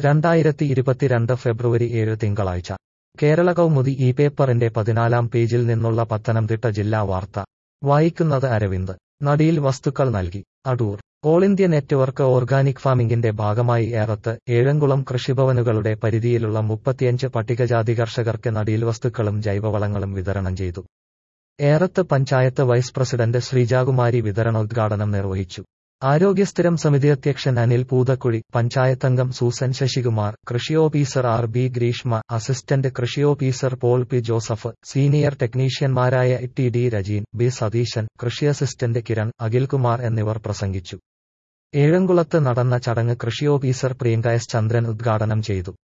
രണ്ടായിരത്തി ഇരുപത്തിരണ്ട് ഫെബ്രുവരി ഏഴ് തിങ്കളാഴ്ച കേരള കൗമുദി ഈ പേപ്പറിന്റെ പതിനാലാം പേജിൽ നിന്നുള്ള പത്തനംതിട്ട ജില്ലാ വാർത്ത വായിക്കുന്നത് അരവിന്ദ് നടിയിൽ വസ്തുക്കൾ നൽകി Adoor all India network organic ഫാമിംഗിന്റെ ഭാഗമായി ഏറത്ത് ഏഴംകുളം കൃഷിഭവനുകളുടെ പരിധിയിലുള്ള മുപ്പത്തിയഞ്ച് പട്ടികജാതി കർഷകർക്ക് നടിയിൽ വസ്തുക്കളും ജൈവവളങ്ങളും വിതരണം ചെയ്തു ഏറത്ത് പഞ്ചായത്ത് വൈസ് പ്രസിഡന്റ് ശ്രീജാകുമാരി വിതരണോദ്ഘാടനം നിർവഹിച്ചു ആരോഗ്യസ്ഥിരം സമിതി അധ്യക്ഷൻ അനിൽ പൂതക്കുഴി പഞ്ചായത്തംഗം സൂസൻ ശശികുമാർ കൃഷി officer R B Greeshma assistant കൃഷി officer Paul P Joseph senior ടെക്നീഷ്യന്മാരായ T D Rajeen B Satheesan കൃഷി അസിസ്റ്റന്റ് കിരൺ അഖിൽകുമാർ എന്നിവർ പ്രസംഗിച്ചു ഏഴംകുളത്ത് നടന്ന ചടങ്ങ് കൃഷി ഓഫീസർ പ്രിയങ്ക എസ് ചന്ദ്രൻ ഉദ്ഘാടനം ചെയ്തു